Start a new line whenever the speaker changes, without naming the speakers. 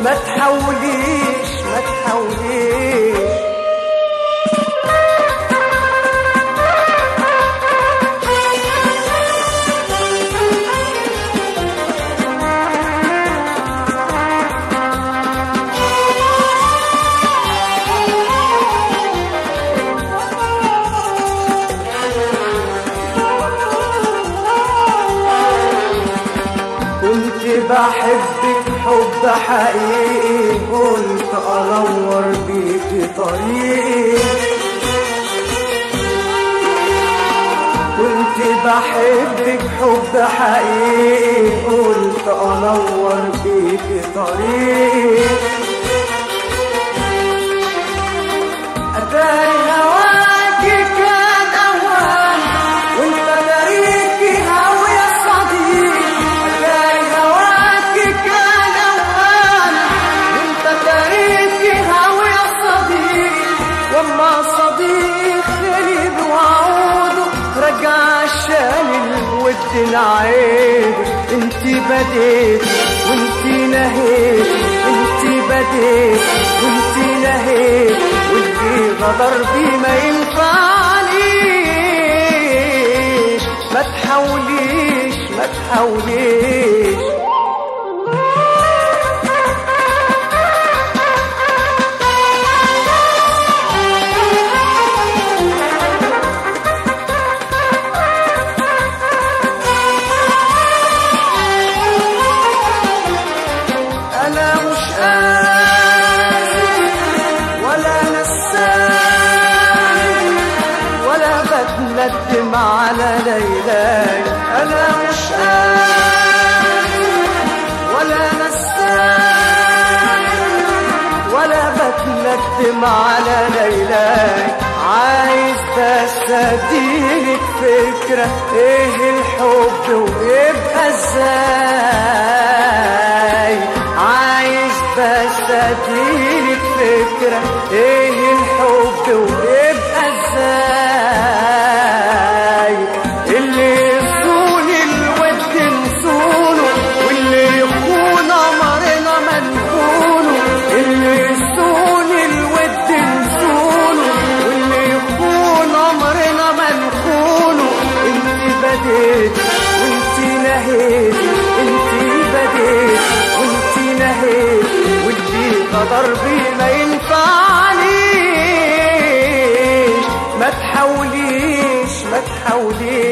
ما تحاوليش ما تحاوليش كنت بحبك حب حقيقي قلت انور بيكي طريقي كنت بحبك حب حقيقي قلت انور بيكي طريقي اتاري هواكي كان اوان وانت داريكي هوا يا صديق اتاري هواكي كان اوان وانت داريكي هوا يا صديق وما صديق غريب وعوده رجع عشان الود العيب انت بديت وانت نهيت انت بديت وانت نهيت واللي غدر بي ما ينفعنيش ما تحاوليش ما تحاوليش انا مش قاسي ولا نسان ولا بتندم على ليلاي انا مش قاسي ولا نسان ولا بتندم على ليلاي عايز بس اديلك فكرة ايه الحب ويبقى ازاي عايز بس اديلك فكرة ايه الحب ويبقى ازاي اللي يصون الود نصونه واللي يخون امرنا ما نخونه اللي يصون الود نصونه واللي يخون امرنا ما نخونه انت بديت وانت نهيت انت بديت وانت نهيت واللي غدر بي ما ينفعنيش ما تحاوليش ما تحاوليش